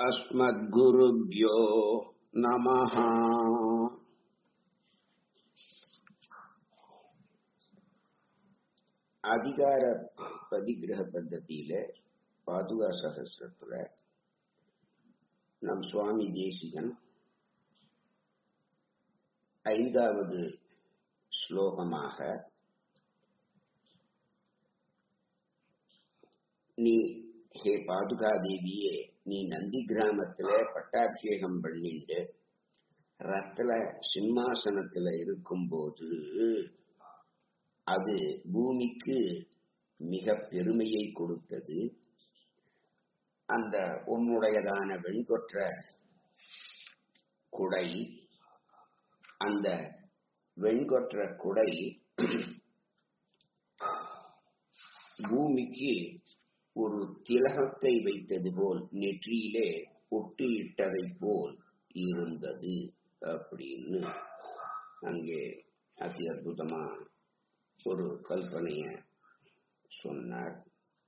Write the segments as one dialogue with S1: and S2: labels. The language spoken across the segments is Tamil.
S1: अस्मद्गुरुभ्यो नमः அதிகார பதிகிரக பத்ததியில பாதுகா சகசிரத்துல நம் சுவாமி தேசிகன் ஐந்தாவது ஸ்லோகமாக நீ ஹே பாதுகா தேவியே நீ நந்தி கிராமத்துல பட்டாபிஷேகம் பண்ணிட்டு ரத்துல சிம்மாசனத்துல இருக்கும்போது அது பூமிக்கு மிக பெருமையை கொடுத்தது அந்த உன்னுடையதான வெண்கொற்ற குடை அந்த வெண்கொற்ற குடை பூமிக்கு ஒரு திலகத்தை வைத்தது போல் நெற்றியிலே ஒட்டு இட்டதை போல் இருந்தது அப்படின்னு அங்கே அதி அற்புதமா ஒரு கல்பனைய சொன்னார்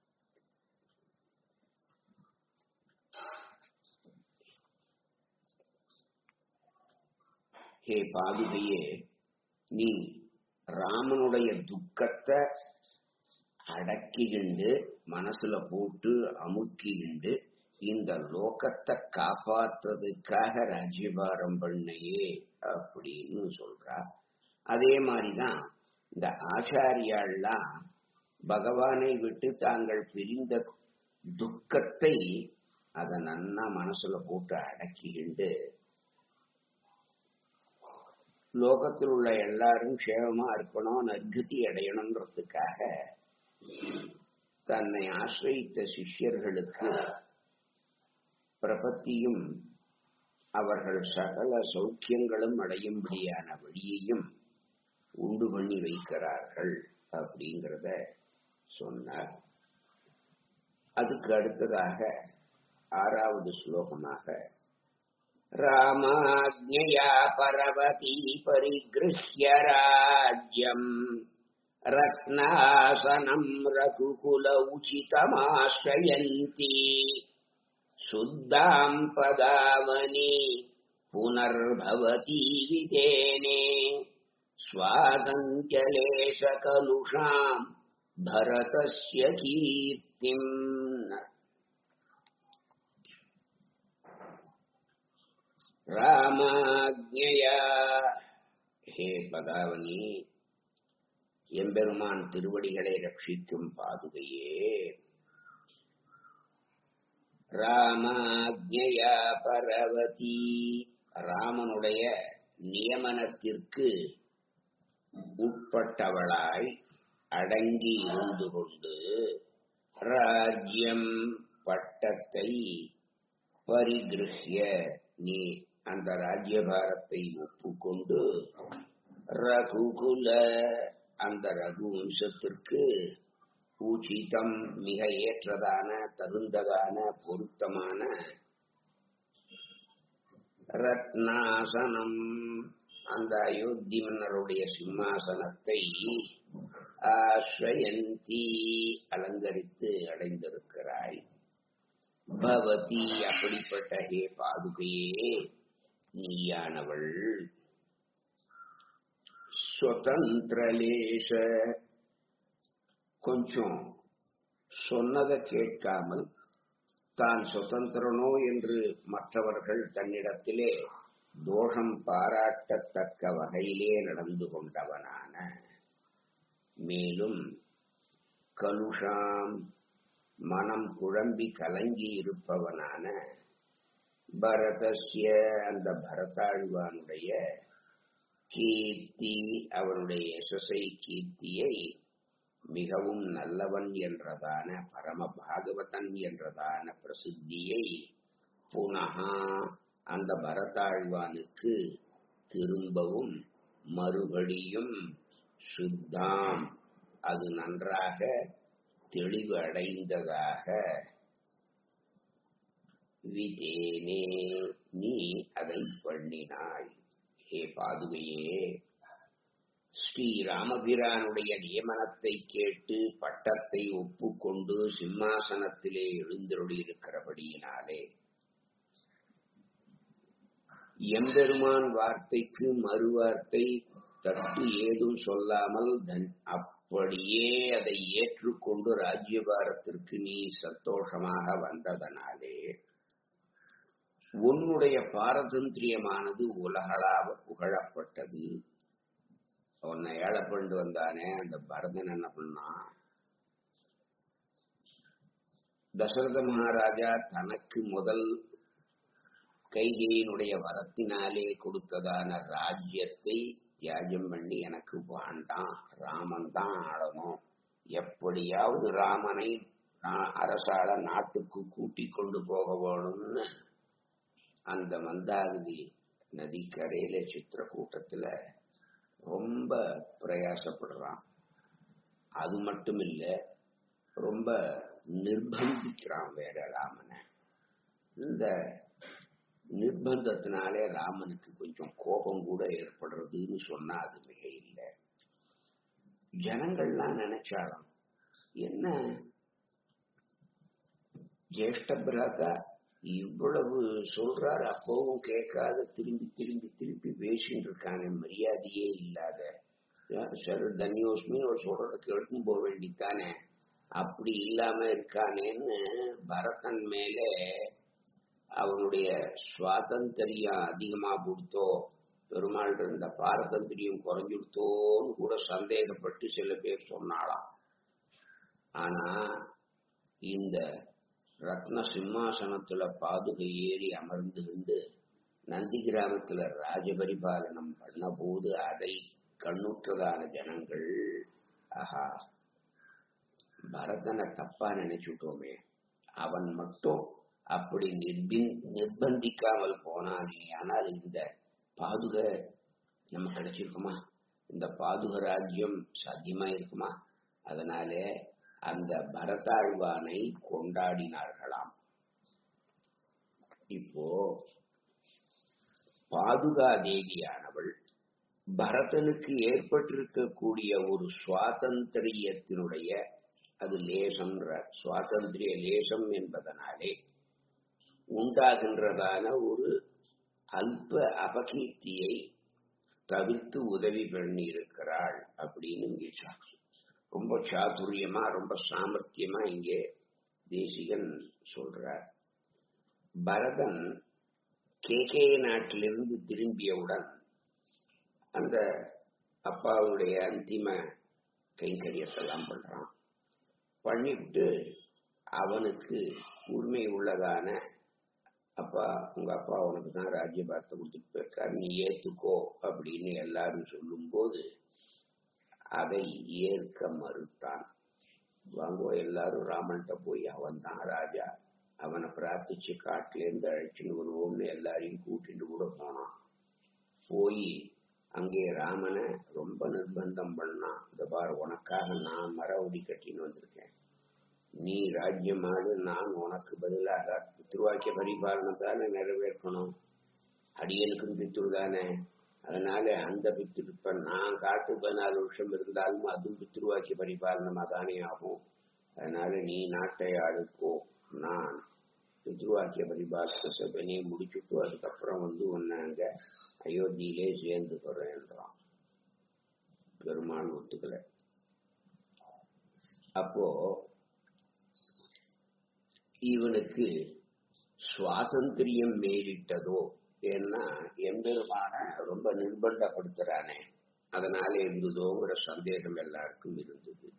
S1: ஹே பாதுகையே நீ ராமனுடைய துக்கத்தை அடக்கிக்கிண்டு மனசுல போட்டு அமுக்கிக்கிண்டு இந்த லோகத்தை காப்பாத்துறதுக்காக ராஜ்யபாரம் பண்ணையே அப்படின்னு சொல்றா அதே மாதிரிதான் இந்த ஆச்சாரியாள்லாம் பகவானை விட்டு தாங்கள் பிரிந்த துக்கத்தை அத நன்னா மனசுல போட்டு அடக்கிக்கிண்டு லோகத்தில் உள்ள எல்லாரும் க்ஷேமமா இருக்கணும் நற்கதி அடையணுன்றதுக்காக தன்னை ஆசிரியித்த சிஷ்யர்களுக்கு பிரபத்தியும் அவர்கள் சகல சௌக்கியங்களும் அடையும்படியான வழியையும் உண்டு பண்ணி வைக்கிறார்கள் அப்படிங்கிறத சொன்னார் அதுக்கு அடுத்ததாக ஆறாவது ஸ்லோகமாக ராமாஜ்ஞயா பரவதி பரிகிருஹ்ய ராஜ்யம் ரத்னாசனம் ரகுகுல உச்சிதமாஸ்ரயந்தி சுத்தாம் பதாவனி புனர்பவதி விதேனே स्वादङ्क्यलेशकलुषाम् भरतस्य कीर्तिम् ராமாஜ்ஞயா ஹே பதாவனி எம்பெருமான் திருவடிகளை ரட்சிக்கும் பாதுகையே ராமாஜ்ஞயா பரவதி ராமனுடைய நியமனத்திற்கு உட்பட்டவளாய் அடங்கி இருந்து கொண்டு ராஜ்யம் பட்டத்தை பரிகிருஹ்ய நீ அந்த ராஜ்யபாரத்தை ஒப்புக்கொண்டு ரகுகுல அந்த ரகு வம்சத்திற்கு பூச்சிதம் மிக ஏற்றதான தகுந்ததான பொருத்தமான ரத்னாசனம் அந்த அயோத்தி மன்னருடைய சிம்மாசனத்தை ஆஸ்வயந்தி அலங்கரித்து அடைந்திருக்கிறாய் பவதி அப்படிப்பட்ட ஹே பாதுகையே நீயானவள் சுதந்திரலேஷ கொஞ்சம் சொன்னதை கேட்காமல் தான் சுதந்திரனோ என்று மற்றவர்கள் தன்னிடத்திலே தோஷம் பாராட்டத்தக்க வகையிலே நடந்து கொண்டவனான மேலும் கலுஷாம் மனம் குழம்பி கலங்கி இருப்பவனான பரதஸ்ய அந்த பரதாழ்வானுடைய கீர்த்தி அவனுடைய யசசை கீர்த்தியை மிகவும் நல்லவன் என்றதான பரம பாகவதன் என்றதான பிரசித்தியை புனகா அந்த பரதாழ்வானுக்கு திரும்பவும் மறுபடியும் சுத்தாம் அது நன்றாக தெளிவு அடைந்ததாக விதேனே நீ அதை பண்ணினாய் ஹே பாதுகையே ஸ்ரீராமபிரானுடைய நியமனத்தை கேட்டு பட்டத்தை ஒப்புக்கொண்டு சிம்மாசனத்திலே எழுந்தருளியிருக்கிறபடியினாலே எம்பெருமான் வார்த்தைக்கு மறுவார்த்தை தட்டு ஏதும் சொல்லாமல் தன் அப்படியே அதை ஏற்றுக்கொண்டு ராஜ்யபாரத்திற்கு நீ சந்தோஷமாக வந்ததனாலே உன்னுடைய பாரதந்திரியமானது உலகளாவ புகழப்பட்டது உன்னை ஏழை பண்ணிட்டு வந்தானே அந்த பரதன் என்ன பண்ணான் தசரத மகாராஜா தனக்கு முதல் கைகையினுடைய வரத்தினாலே கொடுத்ததான ராஜ்யத்தை தியாகம் பண்ணி எனக்கு வேண்டாம் ராமன் தான் ஆளணும் எப்படியாவது ராமனை நான் அரசாள நாட்டுக்கு கூட்டிக் கொண்டு போக வேணும்னு அந்த மந்தாகிரி நதிக்கரையில சித்திரக்கூட்டத்துல ரொம்ப பிரயாசப்படுறான் அது மட்டும் இல்ல ரொம்ப நிர்பந்திக்கிறான் வேற ராமனை இந்த நிர்பந்தத்தினாலே ராமனுக்கு கொஞ்சம் கோபம் கூட ஏற்படுறதுன்னு சொன்னா அது மிக இல்லை ஜனங்கள்லாம் நினைச்சாலும் என்ன ஜேஷ்ட பிராதா இவ்வளவு சொல்றாரு அப்பவும் கேட்காத திரும்பி திரும்பி திரும்பி பேசிட்டு இருக்கானே மரியாதையே இல்லாத சார் தன்யோஸ்மி ஒரு சொல்றத கேட்டு போக வேண்டித்தானே அப்படி இல்லாம இருக்கானேன்னு பரதன் மேல அவனுடைய சுவாதந்திரியம் அதிகமா கொடுத்தோ பெருமாள் இருந்த பாரதந்திரியம் குறைஞ்சுடுத்தோன்னு கூட சந்தேகப்பட்டு சில பேர் சொன்னாலாம் ஆனா இந்த ரத்ன சிம்மாசனத்துல பாதுகை ஏறி அமர்ந்து கொண்டு நந்தி கிராமத்துல ராஜபரிபாலனம் பண்ண போது அதை கண்ணுற்றதான ஜனங்கள் ஆஹா பரதனை தப்பா நினைச்சுட்டோமே அவன் மட்டும் அப்படி நிர்பின் நிர்பந்திக்காமல் போனானே ஆனால் இந்த பாதுக நம்ம கிடைச்சிருக்குமா இந்த பாதுக ராஜ்யம் சாத்தியமா இருக்குமா அதனாலே அந்த பரதாழ்வானை கொண்டாடினார்களாம் இப்போ பாதுகா தேவியானவள் பரதனுக்கு ஏற்பட்டிருக்கக்கூடிய ஒரு சுவாதந்திரியத்தினுடைய அது லேசம்ன்ற சுவாதந்திரிய லேசம் என்பதனாலே உண்டாகின்றதான ஒரு அல்ப அபகீர்த்தியை தவிர்த்து உதவி பண்ணி இருக்கிறாள் அப்படின்னு இங்கே சாட்சி ரொம்ப சாதுரியமா ரொம்ப சாமர்த்தியமா இங்கே தேசிகன் சொல்றார் பரதன் கேகே நாட்டிலிருந்து திரும்பியவுடன் அந்த அப்பாவுடைய அந்திம கைங்கரியத்தெல்லாம் பண்றான் பண்ணிவிட்டு அவனுக்கு உரிமை உள்ளதான அப்பா உங்க அப்பா உனக்கு தான் ராஜ்யபாரத்தை கொடுத்துட்டு போயிருக்காரு நீ ஏத்துக்கோ அப்படின்னு எல்லாரும் சொல்லும்போது அதை ஏற்க மறுத்தான் வாங்கோ எல்லாரும் ராமன்கிட்ட போய் அவன் தான் ராஜா அவனை பிரார்த்திச்சு காட்டிலேருந்து அழைச்சின்னு வருவோம்னு எல்லாரையும் கூட்டிட்டு கூட போனான் போய் அங்கே ராமனை ரொம்ப நிர்பந்தம் பண்ணான் இந்த பார் உனக்காக நான் மரவடி கட்டின்னு வந்திருக்கேன் நீ ராஜ்யம் ஆடு நான் உனக்கு பதிலாக பித்ருவாக்கிய பரிபாலனம் தானே நிறைவேற்றணும் அடியனுக்கும் பித்ரு தானே அதனால அந்த பித்ரு இப்ப நான் காட்டு பதினாலு வருஷம் இருந்தாலும் அதுவும் பித்ருவாக்கிய பரிபாலனமா தானே ஆகும் அதனால நீ நாட்டை ஆளுக்கோ நான் பித்ருவாக்கிய பரிபாலன சபனையை முடிச்சுட்டு அதுக்கப்புறம் வந்து உன்னை அங்க அயோத்தியிலே சேர்ந்துக்கிறேன் என்றான் பெருமாள் ஒத்துக்கல அப்போ இவனுக்கு சுவாதந்திரியம் மேலிட்டதோ ஏன்னா எம்பெருமான ரொம்ப நிர்பந்தப்படுத்துறானே அதனால இருந்ததோங்கிற சந்தேகம் எல்லாருக்கும் இருந்தது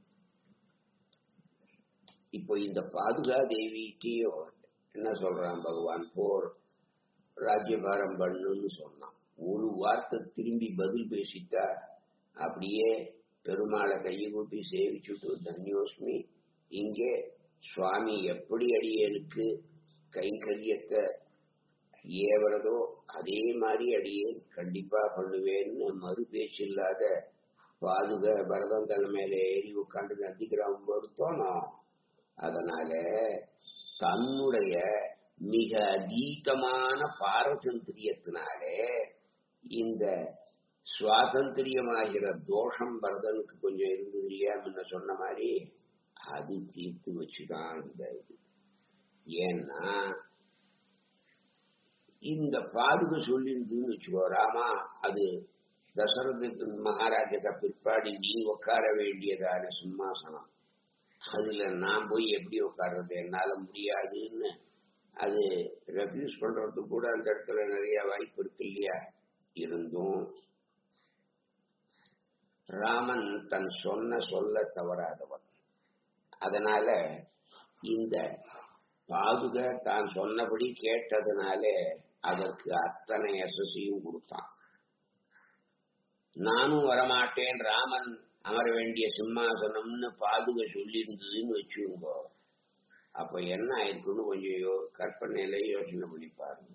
S1: இப்போ இந்த பாதுகா தேவிக்கிட்டயோ என்ன சொல்றான் பகவான் போர் ராஜ்யபாரம் பண்ணுன்னு சொன்னான் ஒரு வார்த்தை திரும்பி பதில் பேசிட்டா அப்படியே பெருமாளை கையை கூப்பி சேவிச்சுட்டு தன்யோஸ்மி இங்கே சுவாமி எப்படி அடியனுக்கு கைங்கரியத்தை ஏவறதோ அதே மாதிரி அடியேன் கண்டிப்பா பண்ணுவேன்னு மறு பேச்சு இல்லாத பாதுக பரதம் தலைமையில ஏறி உட்காந்து நந்திகிராமம் பொறுத்தோனோ அதனால தன்னுடைய மிக அதீதமான பாரதந்திரியத்தினாலே இந்த சுவாதந்திரியமாகிற தோஷம் பரதனுக்கு கொஞ்சம் இருந்தது இல்லையா முன்ன சொன்ன மாதிரி அது தீர்த்து வச்சுதான் இந்த இது ஏன்னா இந்த பாதுகை சொல்லியிருந்துன்னு வச்சுக்கோ ராமா அது தசரத மகாராஜா பிற்பாடு நீ உட்கார வேண்டியதான சிம்மாசனம் அதுல நான் போய் எப்படி உட்கார்றது என்னால முடியாதுன்னு அது ரெஃப்யூஸ் பண்றதுக்கு கூட அந்த இடத்துல நிறைய வாய்ப்பு இருக்கு இல்லையா இருந்தும் ராமன் தன் சொன்ன சொல்ல தவறாதவன் அதனால இந்த பாதுக தான் சொன்னபடி கேட்டதுனால அதற்கு அத்தனை யசஸையும் கொடுத்தான் நானும் வரமாட்டேன் ராமன் அமர வேண்டிய சிம்மாசனம்னு பாதுக சொல்லியிருந்ததுன்னு வச்சுக்கோங்க அப்ப என்ன ஆயிருக்குன்னு கொஞ்சம் யோ கற்பனையில யோசனை பண்ணி பாருங்க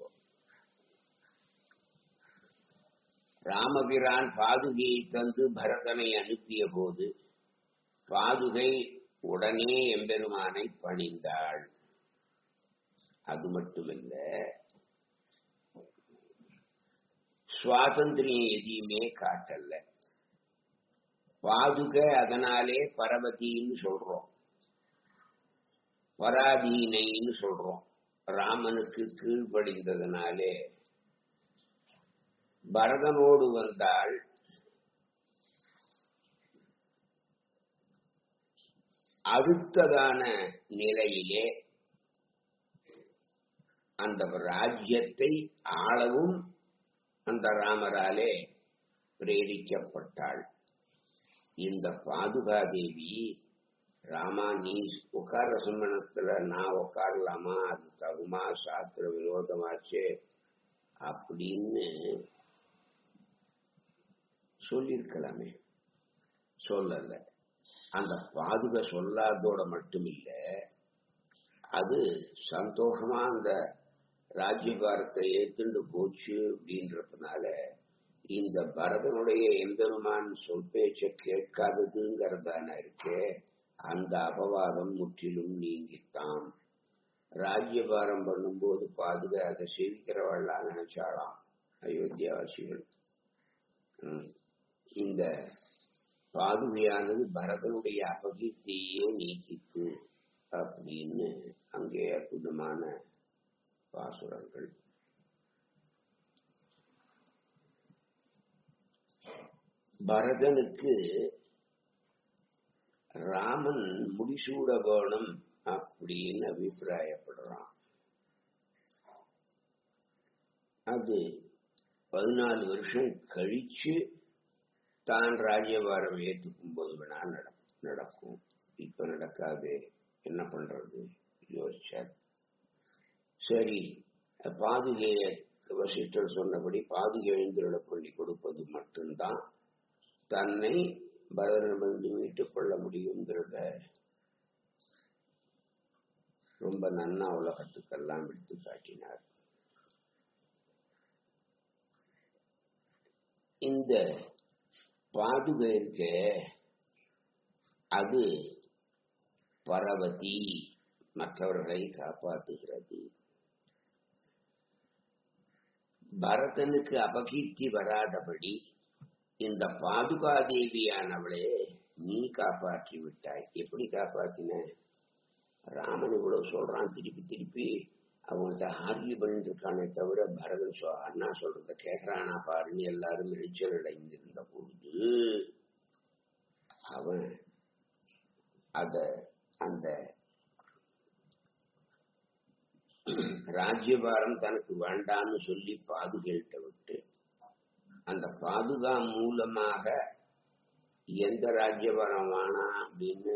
S1: ராமபிரான் பாதுகையை தந்து பரதனை அனுப்பிய போது பாதுகை உடனே எம்பெருமானை பணிந்தாள் அது மட்டுமல்ல சுவாதந்திரியம் எதையுமே காட்டல பாதுக அதனாலே பரவதின்னு சொல்றோம் பராதீனைன்னு சொல்றோம் ராமனுக்கு கீழ்ப்படிந்ததுனாலே பரதனோடு வந்தால் அடுத்ததான நிலையிலே அந்த ராஜ்யத்தை ஆளவும் அந்த ராமராலே பிரேரிக்கப்பட்டாள் இந்த பாதுகாதேவி ராமா நீ உட்கார சம்மணத்துல நான் உட்காரலாமா அது தகுமா சாஸ்திர விரோதமாச்சே அப்படின்னு சொல்லியிருக்கலாமே சொல்லல அந்த பாதுகா சொல்லாதோட மட்டும் இல்ல அது சந்தோஷமா அந்த ராஜ்யபாரத்தை ஏத்துண்டு போச்சு அப்படின்றதுனால இந்த பரதனுடைய எம்பெருமான் சொல் பேச்ச கேட்காததுங்கிறதான இருக்கே அந்த அபவாதம் முற்றிலும் நீங்கித்தான் ராஜ்யபாரம் பண்ணும்போது பாதுகா அதை சேவிக்கிறவள்லாம் நினைச்சாளாம் அயோத்தியாவாசிகள் ம். இந்த பாதுகையானது பரதனுடைய அபகீர்த்தியே நீக்கித்து அப்படின்னு அங்கே அற்புதமான பாசுரங்கள் பரதனுக்கு ராமன் முடிசூட வேணும் அப்படின்னு அபிப்பிராயப்படுறான் அது பதினாலு வருஷம் கழிச்சு தான் ராஜ்யபாரம் ஏற்றுக்கும் போது வேணா நட- நடக்கும் இப்ப நடக்காது என்ன பண்றது யோசிச்சார் சரி பாதுகைய வசிஷ்டர் சொன்னபடி பாதுகை எழுந்திருட பண்ணி கொடுப்பது மட்டும்தான் தன்னை பரதனிடமிருந்து மீட்டுக் கொள்ள முடியுங்கிறத ரொம்ப நன்னா உலகத்துக்கெல்லாம் எடுத்து காட்டினார் இந்த பாதுகை இருக்க அது பரவதி மற்றவர்களை காப்பாற்றுகிறது பரதனுக்கு அபகீர்த்தி வராதபடி இந்த பாதுகாதேவியானவளே நீ காப்பாற்றி விட்டாய் எப்படி காப்பாத்தின ராமன் இவ்வளவு சொல்றான் திருப்பி திருப்பி அவங்கள்ட்ட ஆர்கியூ பண்ணிட்டு இருக்கானே தவிர பரதன் சொ அண்ணா சொல்றத கேட்கறானா பாருன்னு எல்லாரும் எரிச்சல் அடைந்திருந்த பொழுது அவன் அத அந்த ராஜ்யபாரம் தனக்கு வேண்டான்னு சொல்லி பாதுகாட்ட விட்டு அந்த பாதுகா மூலமாக எந்த ராஜ்யபாரம் வேணாம் அப்படின்னு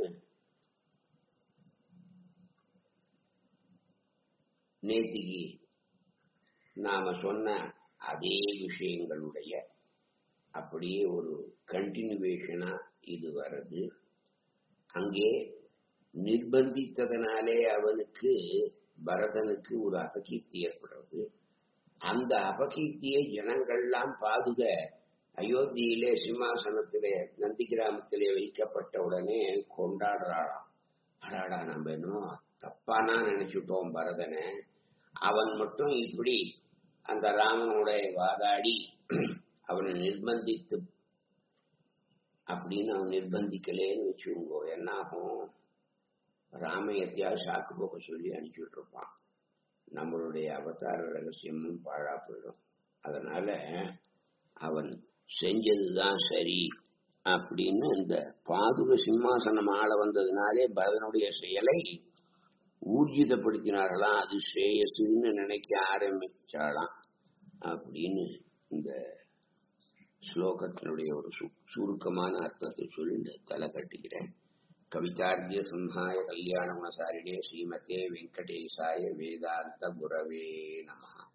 S1: நேத்திக்கு நாம சொன்ன அதே விஷயங்களுடைய அப்படியே ஒரு கண்டினியூவேஷனா இது வருது அங்கே நிர்பந்தித்ததனாலே அவனுக்கு பரதனுக்கு ஒரு அபகீர்த்தி ஏற்படுறது அந்த அபகீர்த்தியை ஜனங்கள்லாம் பாதுக அயோத்தியிலே சிம்மாசனத்திலே நந்தி கிராமத்திலே வைக்கப்பட்ட உடனே கொண்டாடுறாளாம் அடாடா நம்ம என்னமோ தப்பானா நினைச்சுட்டோம் பரதனை அவன் மட்டும் இப்படி அந்த ராமனோட வாதாடி அவனை நிர்பந்தித்து அப்படின்னு அவன் நிர்பந்திக்கலேன்னு வச்சுக்கோங்க என்னாகும் ராமையத்தையா சாக்கு போக்க சொல்லி அனுப்பிச்சுட்டு இருப்பான் நம்மளுடைய அவதார ரகசியமும் பாழா போயிடும் அதனால அவன் செஞ்சதுதான் சரி அப்படின்னு இந்த பாதுக சிம்மாசனம் ஆள வந்ததுனாலே பரதனுடைய செயலை ஊர்ஜிதப்படுத்தினார்களாம் அது ஸ்ரேயசுன்னு நினைக்க ஆரம்பிச்சாளாம் அப்படின்னு இந்த ஸ்லோகத்தினுடைய ஒரு சு- சுருக்கமான அர்த்தத்தை சொல்லி தலை கட்டுகிறேன் கவிதார்த்திய சம்ஹாய கல்யாண குணசாரிணே ஸ்ரீமதே வெங்கடேசாய வேதாந்த குரவே நமஹ